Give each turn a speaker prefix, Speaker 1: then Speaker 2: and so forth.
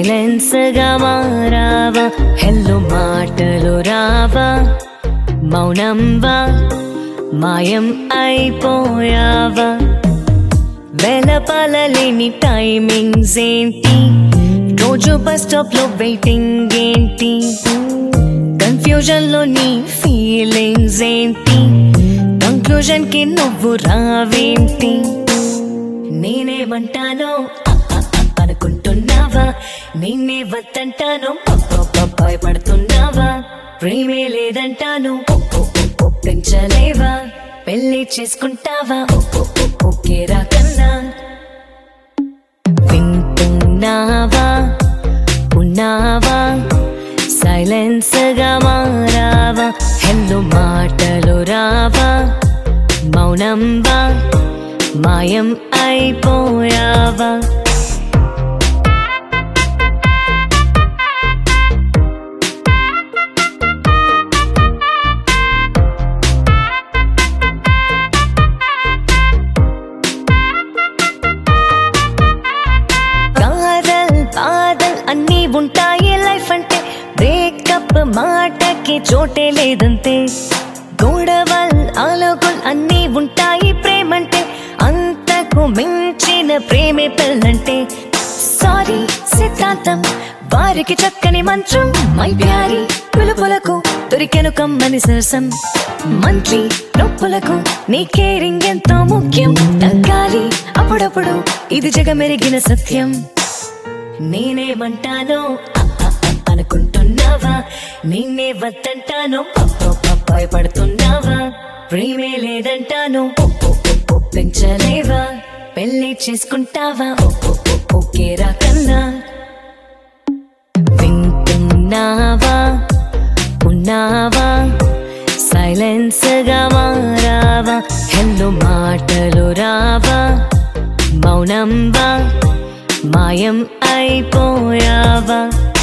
Speaker 1: silence గా మారావా హెల్లు మాటలు రావా మౌనంవా మాయం అయిపోయావా వెలపలలేని టైమింగ్స్ ఏంటి రోజు బస్ స్టాప్ లో వెయిటింగ్ ఏంటి కన్ఫ్యూజన్ లో నీ ఫీలింగ్స్ ఏంటి కంక్లూజన్ కి నువ్వు రావేంటి నేనేమంటానో అ, అ, అ అనుకుంటున్నావా నిన్నే వద్దంటాను ప, ప, ప, భయపడుతున్నావా ప్రేమే లేదంటాను ఒ, ఒ, ఒ, ఒప్పించలేవా పెళ్లి చేసుకుంటావా ఒ, ఒ, ఒ, ఒకేరా కన్నా వింటున్నావా ఉన్నావా సైలెన్స్ గా మారావా హెల్లు మాటలు రావా మౌనంవా మాయం అయిపోయావా కాదల్ బాధల్ అన్నీ ఉంటాయి లైఫ్ అంటే బ్రేకప్ మాటకి చోటే లేదంతే గొడవల్ ఆలోకుల్ అన్నీ ఉంటాయి ప్రేమంటే అంతకు మించిన ప్రేమే పెళ్ళంటే సారీ సిద్ధాంతం వారికి చక్కని మంత్రం మై ప్యారి పులుపులకు దొరికెను కమ్మని సరసం మంత్లీ నొప్పులకు నీ కేరింగ్ ఎంతో ముఖ్యం తగ్గాలి అప్పుడప్పుడు ఇది జగమెరిగిన సత్యం నేనేమంటానో అ, అ, అ అనుకుంటున్నావా నిన్నే వద్దంటాను ప, ప, ప, భయపడుతున్నావా ప్రేమే లేదంటాను ఒ, ఒ, ఒ, ఒప్పించలేవా పెళ్లి చేసుకుంటావా ఒ, ఒ, ఒ, ఒకేరా కన్నా వింటున్నావా ఉన్నావా సైలెన్స్ గా మారావా హెల్లు మాటలు రావా మౌనంవా మాయం అయిపోయావా